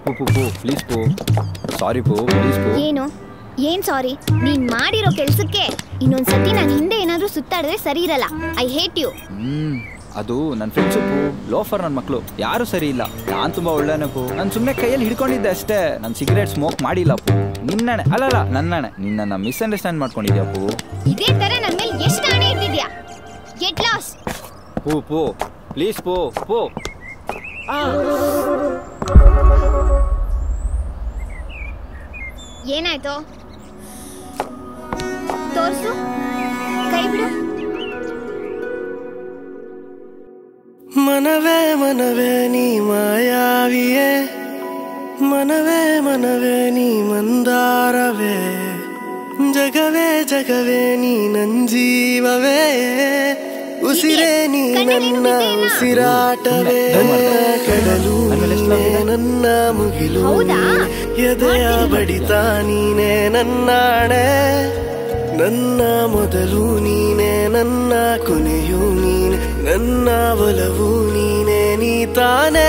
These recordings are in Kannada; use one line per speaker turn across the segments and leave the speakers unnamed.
ಪೂ ಪೂ ಪೂ ಪ್ಲೀಸ್ ಪೂ ಸಾರಿ ಪೂ ಪ್ಲೀಸ್ ಪೂ
ಏನು ಏನ್ ಸಾರಿ ನೀನ್ ಮಾಡಿರೋ ಕೆಲ್ಸಕ್ಕೆ ಇನ್ನೊಂದ್ಸತಿ ನಾನು ಹಿಂದೆ ಏನಾದ್ರೂ ಸುತ್ತಾಡಿದ್ರೆ ಸರಿ ಇರಲ್ಲ ಐ ಹೇಟ್ ಯು
ಹ್ಮ್ ಅದು ನನ್ನ ಫ್ರೆಂಡ್ಸು ಪೂ ಲೋಫರ್ ನನ್ನ ಮಕ್ಕಳು ಯಾರು ಸರಿ ಇಲ್ಲ ನಾನು ತುಂಬಾ ಒಳ್ಳೆನೆ ಪೂ ನಾನು ಸುಮ್ಮನೆ ಕೈಯಲ್ಲಿ ಹಿಡ್ಕೊಂಡಿದ್ದೆ ಅಷ್ಟೇ ನಾನು ಸಿಗರೇಟ್ ಸ್ಮೋಕ್ ಮಾಡಿಲ್ಲ ಪೂ ನಿನ್ನಣೆ ಅಲ್ಲಲ್ಲ ನನ್ನಣೆ ನಿನ್ನನ್ನು ಮಿಸ್ಅಂಡರ್ಸ್ಟ್ಯಾಂಡ್ ಮಾಡ್ಕೊಂಡಿದ್ಯಾ ಪೂ
ಇದೇ ತರ ನನ್ ಮೇಲೆ ಎಷ್ಟು ಹಣೆ ಇಟ್ಟಿದ್ಯಾ ಗೆಟ್ ಲಾಸ್
ಪೂ ಪೂ ಪ್ಲೀಸ್ ಪೂ ಪೂ
ಏನಾಯ್ತು ತೋರ್ಸು ಕೈ ಬಿಡು
ಮನವೇ ಮನವೇ ನೀ ಮಾಯಾವಿಯೇ ಮನವೇ ಮನವೇ ನೀ ಮಂದಾರವೇ ಜಗವೇ ಜಗವೇ ನೀ ನಂಜೀವವೇ ಉಸಿರೇ ನೀ ನನ್ನ ಉಸಿರಾಟವೇ ಕಡಲು ನೀನೇ ನನ್ನ ಮುಗಿಲು
ಹೌದಾ?
ಎದೆಯ ಬಡಿತ ನೀನೇ ನನ್ನಾಣೆ ನನ್ನ ಮೊದಲು ನೀನೆ ನನ್ನ ಕೊನೆಯು ನೀನೆ ನನ್ನ ಒಲವು ನೀನೆ ನೀ ತಾನೇ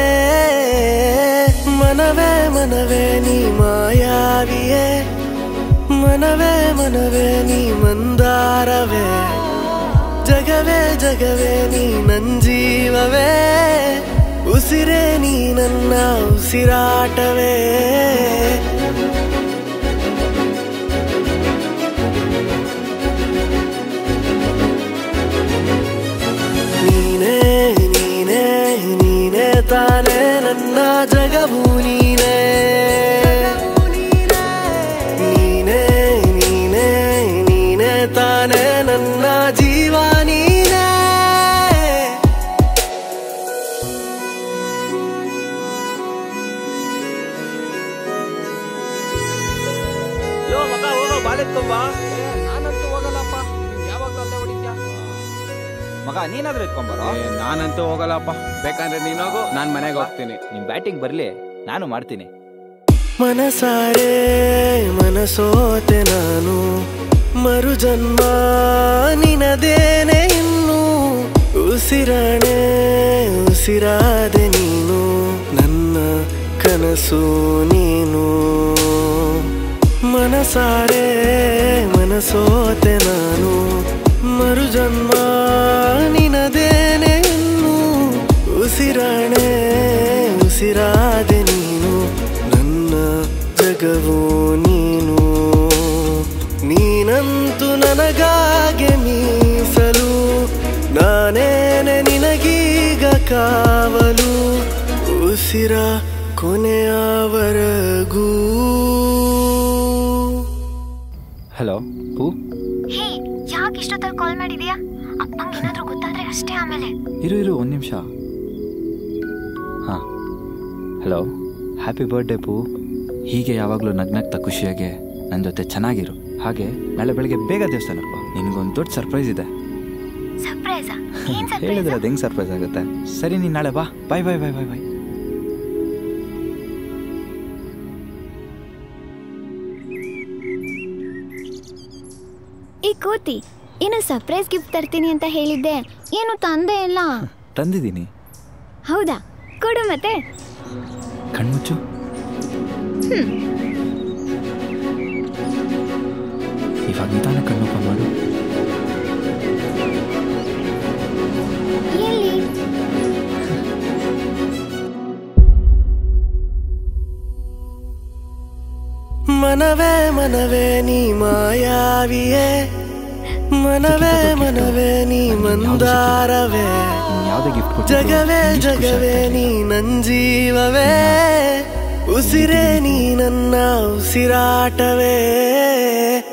ಮನವೇ ಮನವೇ ನೀ ಮಾಯಾವಿಯೇ ಮನವೇ ಮನವೇ ನೀ ಮಂದಾರವೇ ಜಗವೇ ಜಗವೇ ನೀ ನಂಜೀವವೇ ಉಸಿರೇ ನೀ ನನ್ನ ಉಸಿರಾಟವೇ ನೀನೇ ನೀನೇ ನೀನೇ ತಾನೇ ನನ್ನ ಜಗವು ನೀನೇ ನೀನೇ ನೀನೇ ನೀನೇ ತಾನೇ ನನ್ನ ಜೀವ ನೀನೇ
ಲೋ ಮಗ ಹೋಗೋ ಬಾಲೆತ್ಕೊಂಬ ನಾನಂತೂ ಹೋಗಲ್ಲಪ್ಪ ಯಾವಾಗ ಅಲ್ಲೇ ಹೊಡಿತ್ಯಾ ಮಗ ನೀನಾದ್ರೂ ಎತ್ಕೊಂಬರೋ
ನಾನಂತೂ ಹೋಗಲ್ಲಪ್ಪ ಬೇಕಂದ್ರೆ ನೀನೋಗು ನಾನು ಮನೆಗೆ ಹೋಗ್ತೀನಿ
ನಿಮ್ ಬ್ಯಾಟಿಂಗ್ ಬರ್ಲಿ ನಾನು ಮಾಡ್ತೀನಿ
ಮನಸಾರೆ ಮನಸೋತೆ ನಾನು ಮರು ಜನ್ಮ ನಿನದೇನೆ ಇನ್ನು ಉಸಿರಾಣೆ ಉಸಿರಾದೆ ನೀನು ನನ್ನ ಕನಸು ನೀನು ಮನಸಾರೆ ಮನಸೋತೆ ನಾನು ಮರು ಜನ್ಮ ನಿನದೇನೆ ಇನ್ನು ಉಸಿರಾಣೆ ಉಸಿರಾದೆ ನೀನು ನನ್ನ ಜಗವು ನೀನು ನೀನಂತೂ ನನಗಾಗೆ ಮೀಸಲು ನಾನೇನೆ ನಿನಗೀಗ ಕಾವಲು ಉಸಿರ ಕೊನೆಯವರೆಗೂ
ಹಲೋ ಪೂ
ಹೇ ಯಾಕೆ ಇಷ್ಟೊತ್ತಲ್ಲಿ ಕಾಲ್ ಮಾಡಿದ್ಯಾ ಅಪ್ಪಂಗೆ ಏನಾದ್ರೂ ಗೊತ್ತಾದ್ರೆ ಅಷ್ಟೇ ಆಮೇಲೆ
ಇರು ಇರು ಒಂದು ನಿಮಿಷ ಹಾಂ ಹಲೋ ಹ್ಯಾಪಿ ಬರ್ಡೇ ಪೂ ಹೀಗೆ ಯಾವಾಗಲೂ ನಗ್ನಗ್ತಾ ಖುಷಿಯಾಗಿ ನನ್ನ ಜೊತೆ ಚೆನ್ನಾಗಿರು ಹಾಗೆ ನಾಳೆ ಬೆಳಗ್ಗೆ ಬೇಗ ದೇವಸ್ಥಾನಪ್ಪ ನಿನಗೊಂದು ದೊಡ್ಡ ಸರ್ಪ್ರೈಸ್ ಇದೆ
ಸರ್ಪ್ರೈಸಾ ಏನ್
ಹೇಳಿದ್ರೆ
ಸರ್ಪ್ರೈಸ್
ಅದು ಹೆಂಗೆ ಸರ್ಪ್ರೈಸ್ ಆಗುತ್ತೆ ಸರಿ ನೀನು ನಾಳೆ ಬಾ ಬಾಯ್ ಬಾಯ್ ಬಾಯ್ ಬಾಯ್ ಬಾಯ್
ಈ ಕೋತಿ ಏನು ಸರ್ಪ್ರೈಸ್ ಗಿಫ್ಟ್ ತರ್ತೀನಿ ಅಂತ ಹೇಳಿದ್ದೆ ಏನು ತಂದೆ ಇಲ್ಲ
ತಂದಿದ್ದೀನಿ
ಹೌದಾ ಕೊಡು ಮತ್ತೆ
ಕಣ್ಮುಚ್ಚು ಇವಾಗ ನಿಧಾನ ಕಣ್ಣು ಓಪನ್ ಮಾಡು
ಎಲ್ಲಿ
ಮನವೇ ಮನವೇ ನೀ ಮಾಯಾವಿಯೇ ಮನವೇ ಮನವೇ ನೀ ಮಂದಾರವೇ
ಯಾವುದೇ ಗಿಫ್ಟ್
ಜಗವೇ ಜಗವೇ ನೀ ನಂಜೀವವೇ ಉಸಿರೇ ನೀ ನನ್ನ ಉಸಿರಾಟವೇ